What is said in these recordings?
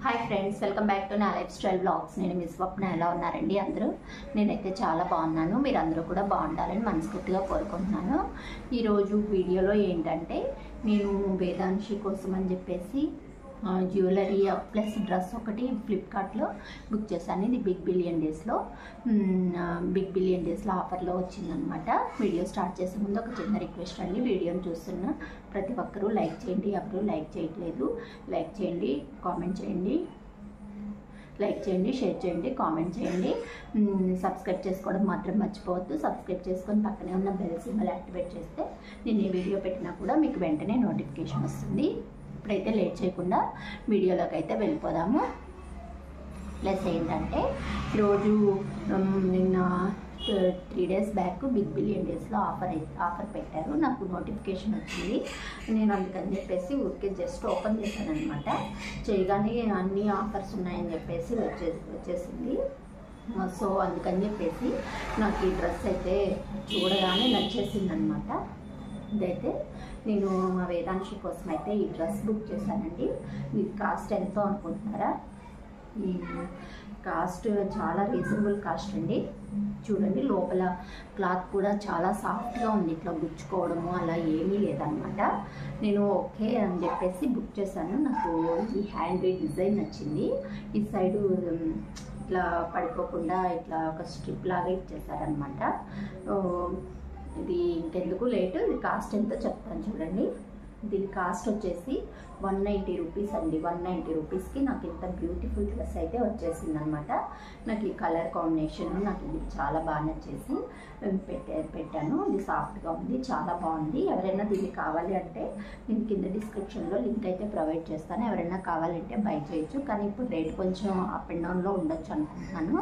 hi friends welcome back to నా lifestyle blogs నేను మీ స్వప్న ఎలా ఉన్నారండి అందరూ నేనైతే చాలా బాగున్నాను మీరు అందరూ కూడా బాగుండాలని మనస్ఫూర్తిగా కోరుకుంటున్నాను ఈరోజు వీడియోలో ఏంటంటే నేను వేదాంశి కోసం అని చెప్పేసి ఆ, జ్యువెలరీ ప్లస్ డ్రెస్ ఒకటి ఫ్లిప్కార్ట్లో బుక్ చేశాను ఇది బిగ్ బిలియన్ డేస్లో మ్, ఆ, బిగ్ బిలియన్ డేస్లో ఆఫర్లో వచ్చిందనమాట వీడియో స్టార్ట్ చేసే ముందు ఒక చిన్న రిక్వెస్ట్ అండి వీడియోని చూస్తున్న ప్రతి ఒక్కరూ లైక్ చేయండి ఎవరు లైక్ చేయట్లేదు లైక్ చేయండి కామెంట్ చేయండి లైక్ చేయండి షేర్ చేయండి కామెంట్ చేయండి మ్, సబ్స్క్రైబ్ చేసుకోవడం మాత్రం మర్చిపోవద్దు సబ్స్క్రైబ్ చేసుకొని పక్కనే ఉన్న బెల్ సింబల్ యాక్టివేట్ చేస్తే నేను ఈ వీడియో పెట్టినా కూడా మీకు వెంటనే నోటిఫికేషన్ వస్తుంది ఇప్పుడైతే లేట్ చేయకుండా వీడియోలోకి అయితే వెళ్ళిపోదాము ప్లస్ ఏంటంటే ఈరోజు మ్, నిన్న three days back big billion డేస్లో ఆఫర్ అయి ఆఫర్ పెట్టారు నాకు నోటిఫికేషన్ వచ్చింది నేను అందుకని చెప్పేసి ఊరికే జస్ట్ ఓపెన్ చేశాను అనమాట చేయగానే అన్ని ఆఫర్స్ ఉన్నాయని చెప్పేసి వచ్చే వచ్చేసింది సో అందుకని చెప్పేసి నాకు ఈ డ్రెస్ అయితే చూడగానే నచ్చేసింది అనమాట ఇదైతే నేను మా వేదాంశి కోసం అయితే ఈ డ్రెస్ బుక్ చేశానండి ఇది కాస్ట్ ఎంతో అనుకుంటున్నారా ఈ కాస్ట్ చాలా రీజనబుల్ కాస్ట్ అండి చూడండి లోపల క్లాత్ కూడా చాలా సాఫ్ట్గా ఉంది ఇట్లా గుచ్చుకోవడము అలా ఏమీ లేదనమాట నేను ఓకే అని చెప్పేసి బుక్ చేశాను నాకు ఈ హ్యాండ్ మేడ్ డిజైన్ నచ్చింది ఈ సైడు ఉమ్, ఇట్లా పడిపోకుండా ఇట్లా ఒక స్ట్రిప్ లాగా ఇచ్చేసారనమాట ఇది ఇంకెందుకు లేటు ఇది కాస్ట్ ఎంతో చెప్తాను చూడండి దీని కాస్ట్ వచ్చేసి వన్ నైంటీ రూపీస్ అండి వన్ నైంటీ రూపీస్కి నాకు ఇంత బ్యూటిఫుల్ డ్రెస్ అయితే వచ్చేసింది అనమాట నాకు ఈ కలర్ కాంబినేషన్ నాకు ఇది చాలా బాగా నచ్చేసి ఉమ్, పెట్టే పెట్టాను ఇది సాఫ్ట్గా ఉంది చాలా బాగుంది ఎవరైనా దీన్ని కావాలి అంటే నేను కింద డిస్క్రిప్షన్లో లింక్ అయితే ప్రొవైడ్ చేస్తాను ఎవరైనా కావాలంటే బై చేయొచ్చు కానీ ఇప్పుడు రేట్ కొంచెం అప్ అండ్ డౌన్లో ఉండొచ్చు అనుకుంటున్నాను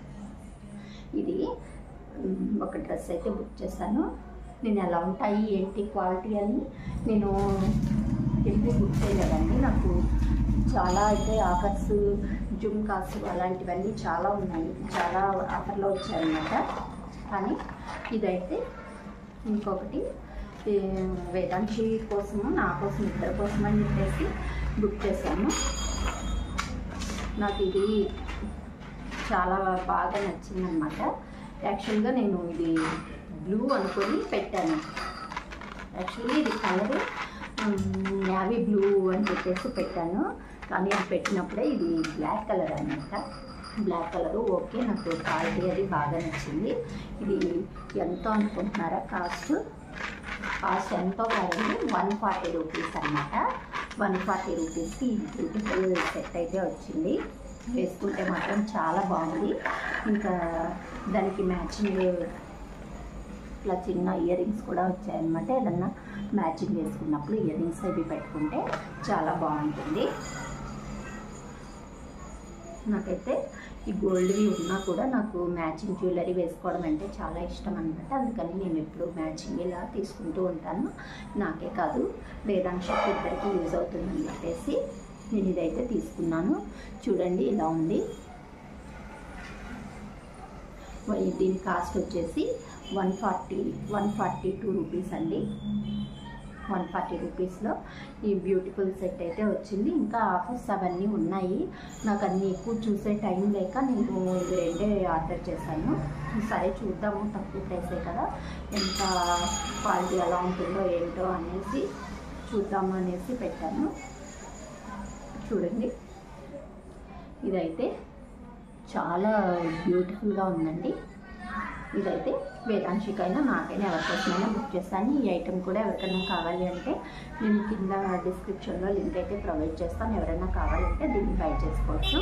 ఇది ఉమ్, ఒక డ్రెస్ అయితే బుక్ చేశాను నేను ఎలా ఉంటాయి ఏంటి క్వాలిటీ అని నేను ఎప్పుడు బుక్ చేయలేదండి నాకు చాలా అయితే ఆఫర్స్ జుమ్కాస్ అలాంటివన్నీ చాలా ఉన్నాయి చాలా ఆఫర్లో వచ్చాయన్నమాట కానీ ఇదైతే ఇంకొకటి ఈ వేదాంశి కోసము నా కోసం ఇద్దరి కోసం అని చెప్పేసి బుక్ చేశాను నాకు ఇది చాలా బాగా నచ్చింది అనమాట యాక్చువల్గా నేను ఇది బ్లూ అనుకొని పెట్టాను యాక్చువల్లీ ఇది కలర్ నావీ బ్లూ అని చెప్పేసి పెట్టాను కానీ అది పెట్టినప్పుడే ఇది బ్లాక్ కలర్ అనమాట బ్లాక్ కలరు ఓకే నాకు క్వాలిటీ అది బాగా నచ్చింది ఇది ఎంత అనుకుంటున్నారా కాస్ట్ కాస్ట్ ఎంతో కాదండి వన్ ఫార్టీ రూపీస్ అనమాట వన్ ఫార్టీ రూపీస్కి బ్యూటిఫుల్ సెట్ అయితే వచ్చింది వేసుకుంటే మాత్రం చాలా బాగుంది ఇంకా దానికి మ్యాచింగ్ ఇట్లా చిన్న ఇయర్ రింగ్స్ కూడా వచ్చాయన్నమాట ఏదన్నా మ్యాచింగ్ వేసుకున్నప్పుడు ఇయర్ రింగ్స్ అవి పెట్టుకుంటే చాలా బాగుంటుంది నాకైతే ఈ గోల్డ్వి ఉన్నా కూడా నాకు మ్యాచింగ్ జ్యువెలరీ వేసుకోవడం అంటే చాలా ఇష్టం అనమాట అందుకని నేను ఎప్పుడు మ్యాచింగ్ ఇలా తీసుకుంటూ ఉంటాను నాకే కాదు వేదాంశకి ఇద్దరికి యూజ్ అవుతుందని చెప్పేసి నేను ఇదైతే తీసుకున్నాను చూడండి ఇలా ఉంది దీని కాస్ట్ వచ్చేసి one forty one forty two rupees అండి వన్ ఫార్టీ రూపీస్లో ఈ బ్యూటిఫుల్ సెట్ అయితే వచ్చింది ఇంకా ఆఫర్స్ అవన్నీ ఉన్నాయి నాకు అన్నీ ఎక్కువ చూసే టైం లేక నేను ఇవి రెండే ఆర్డర్ చేశాను సరే చూద్దాము తక్కువ ప్రైసే కదా ఎంత క్వాలిటీ ఎలా ఉంటుందో ఏంటో అనేసి చూద్దాము అనేసి పెట్టాను చూడండి ఇదైతే చాలా బ్యూటిఫుల్గా ఉందండి ఇదైతే వేదాంశికైనా నాకైనా ఎవరికోసమైనా బుక్ చేస్తాను ఈ ఐటెం కూడా ఎవరికైనా కావాలి అంటే నేను కింద డిస్క్రిప్షన్లో లింక్ అయితే ప్రొవైడ్ చేస్తాను ఎవరైనా కావాలంటే దీన్ని బై చేసుకోవచ్చు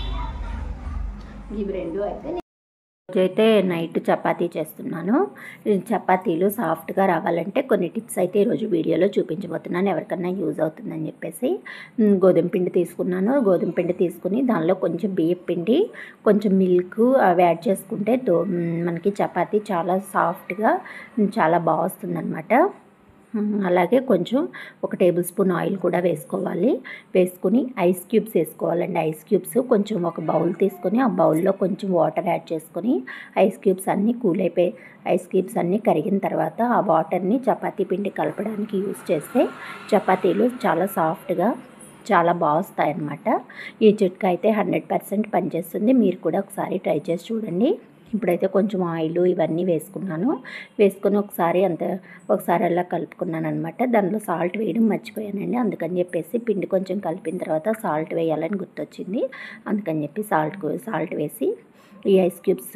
ఇవి రెండు అయితే అయితే నైట్ చపాతీ చేస్తున్నాను ఈ చపాతీలు సాఫ్ట్గా రావాలంటే కొన్ని టిప్స్ అయితే ఈరోజు వీడియోలో చూపించబోతున్నాను ఎవరికన్నా యూజ్ అవుతుందని చెప్పేసి ఉమ్, గోధుమ పిండి తీసుకున్నాను గోధుమ పిండి తీసుకుని దానిలో కొంచెం బియ్యం పిండి కొంచెం మిల్క్ అవి యాడ్ చేసుకుంటే దో ఉమ్, మనకి చపాతీ చాలా సాఫ్ట్గా ఉమ్, చాలా బాగా వస్తుందన్నమాట ఉమ్, అలాగే కొంచెం ఒక టేబుల్ స్పూన్ ఆయిల్ కూడా వేసుకోవాలి వేసుకుని ఐస్ క్యూబ్స్ వేసుకోవాలండి ఐస్ క్యూబ్స్ కొంచెం ఒక బౌల్ తీసుకొని ఆ బౌల్లో కొంచెం వాటర్ యాడ్ చేసుకొని ఐస్ క్యూబ్స్ అన్నీ కూల్ అయిపోయి ఐస్ క్యూబ్స్ అన్నీ కరిగిన తర్వాత ఆ వాటర్ని చపాతీ పిండి కలపడానికి యూస్ చేస్తే చపాతీలు చాలా సాఫ్ట్గా చాలా బాగా వస్తాయి అన్నమాట ఈ చిట్కా అయితే హండ్రెడ్ పర్సెంట్ పనిచేస్తుంది మీరు కూడా ఒకసారి ట్రై చేసి చూడండి ఇప్పుడైతే కొంచెం ఆయిల్ ఇవన్నీ వేసుకున్నాను వేసుకొని ఒకసారి అంత ఒకసారి అలా కలుపుకున్నాను అనమాట దానిలో సాల్ట్ వేయడం మర్చిపోయానండి అందుకని చెప్పేసి పిండి కొంచెం కలిపిన తర్వాత సాల్ట్ వేయాలని గుర్తొచ్చింది అందుకని చెప్పి సాల్ట్ సాల్ట్ వేసి ఈ ఐస్ క్యూబ్స్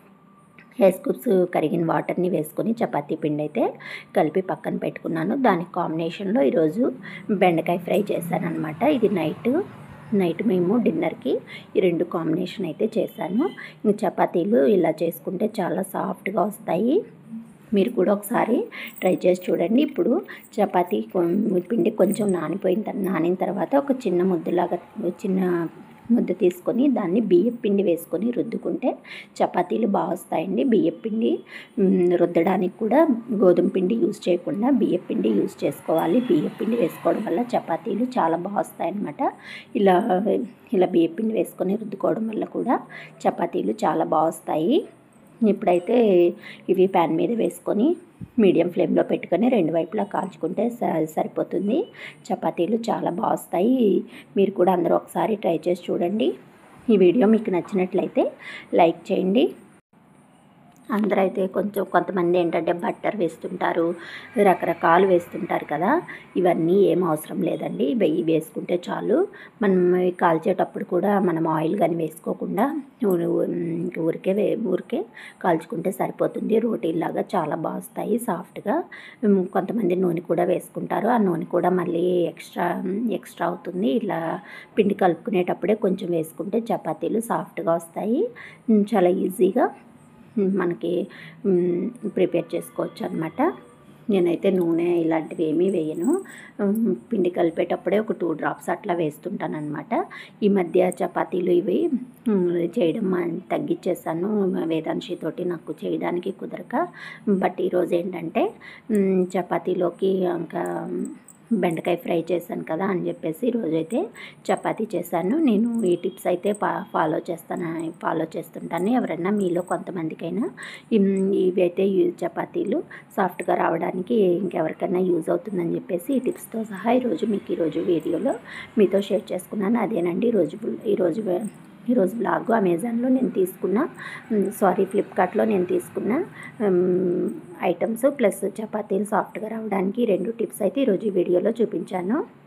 ఐస్ క్యూబ్స్ కరిగిన వాటర్ని వేసుకొని చపాతీ పిండి అయితే కలిపి పక్కన పెట్టుకున్నాను దానికి కాంబినేషన్లో ఈరోజు బెండకాయ ఫ్రై చేశాను అనమాట ఇది నైట్ నైట్ మేము డిన్నర్కి ఈ రెండు కాంబినేషన్ అయితే చేశాను ఇంక చపాతీలు ఇలా చేసుకుంటే చాలా సాఫ్ట్గా వస్తాయి మీరు కూడా ఒకసారి ట్రై చేసి చూడండి ఇప్పుడు చపాతీ కొం- పిండి కొంచెం నానిపోయిన తర్వా- నానిన తర్వాత ఒక చిన్న ముద్దలాగా చిన్న ముద్ద తీసుకొని దాన్ని బియ్యం పిండి వేసుకొని రుద్దుకుంటే చపాతీలు బాగా వస్తాయండి బియ్యం పిండి మ్, రుద్దడానికి కూడా గోధుమ పిండి యూజ్ చేయకుండా బియ్యం పిండి యూజ్ చేసుకోవాలి బియ్యం పిండి వేసుకోవడం వల్ల చపాతీలు చాలా బాగా వస్తాయన్నమాట ఇలా ఇలా బియ్యం పిండి వేసుకొని రుద్దుకోవడం వల్ల కూడా చపాతీలు చాలా బాగా వస్తాయి ఇప్పుడైతే ఇవి ప్యాన్ మీద వేసుకొని మీడియం ఫ్లేమ్లో పెట్టుకొని రెండు వైపులా కాల్చుకుంటే స- సరిపోతుంది చపాతీలు చాలా బాగా వస్తాయి మీరు కూడా అందరూ ఒకసారి ట్రై చేసి చూడండి ఈ వీడియో మీకు నచ్చినట్లయితే లైక్ చేయండి అందరూ అయితే కొంచెం కొంతమంది ఏంటంటే బట్టర్ వేస్తుంటారు రకరకాలు వేస్తుంటారు కదా ఇవన్నీ ఏం అవసరం లేదండి వెయ్యి వేసుకుంటే చాలు మనం ఇవి కాల్చేటప్పుడు కూడా మనం ఆయిల్ కానీ వేసుకోకుండా ఊ- ఊ- ఊరికే వే ఊరికే కాల్చుకుంటే సరిపోతుంది రోటీలాగా చాలా బాగా వస్తాయి సాఫ్ట్గా ఉమ్, కొంతమంది నూనె కూడా వేసుకుంటారు ఆ నూనె కూడా మళ్ళీ ఎక్స్ట్రా ఎక్స్ట్రా అవుతుంది ఇలా పిండి కలుపుకునేటప్పుడే కొంచెం వేసుకుంటే చపాతీలు సాఫ్ట్గా వస్తాయి ఉమ్, చాలా ఈజీగా ఉమ్, మనకి ఉమ్, ప్రిపేర్ చేసుకోవచ్చు అనమాట నేనైతే నూనె ఇలాంటివి ఏమీ వేయను ఉమ్, పిండి కలిపేటప్పుడే ఒక టూ డ్రాప్స్ అట్లా వేస్తుంటాను అనమాట ఈ మధ్య చపాతీలు ఇవి ఉమ్, చేయడం మా- తగ్గించేసాను వేదాంశి తోటి నాకు చేయడానికి కుదరక బట్ ఈరోజు ఏంటంటే ఉమ్, చపాతీలోకి ఇంకా బెండకాయ ఫ్రై చేశాను కదా అని చెప్పేసి ఈరోజైతే చపాతీ చేశాను నేను ఈ టిప్స్ అయితే ఫా ఫాలో చేస్తాను ఫాలో చేస్తుంటాను ఎవరైనా మీలో కొంతమందికైనా ఇమ్, ఇవి అయితే యూ- చపాతీలు సాఫ్ట్గా రావడానికి ఇంకెవరికైనా యూజ్ అవుతుందని చెప్పేసి ఈ టిప్స్తో సహా ఈరోజు మీకు ఈరోజు వీడియోలో మీతో షేర్ చేసుకున్నాను అదేనండి ఈరోజు ఈరోజు ఈరోజు బ్లాగ్ అమెజాన్లో నేను తీసుకున్న సారీ ఫ్లిప్కార్ట్లో నేను తీసుకున్న ఐటమ్స్ ప్లస్ చపాతీలు సాఫ్ట్గా రావడానికి ఈ రెండు టిప్స్ అయితే ఈరోజు ఈ వీడియోలో చూపించాను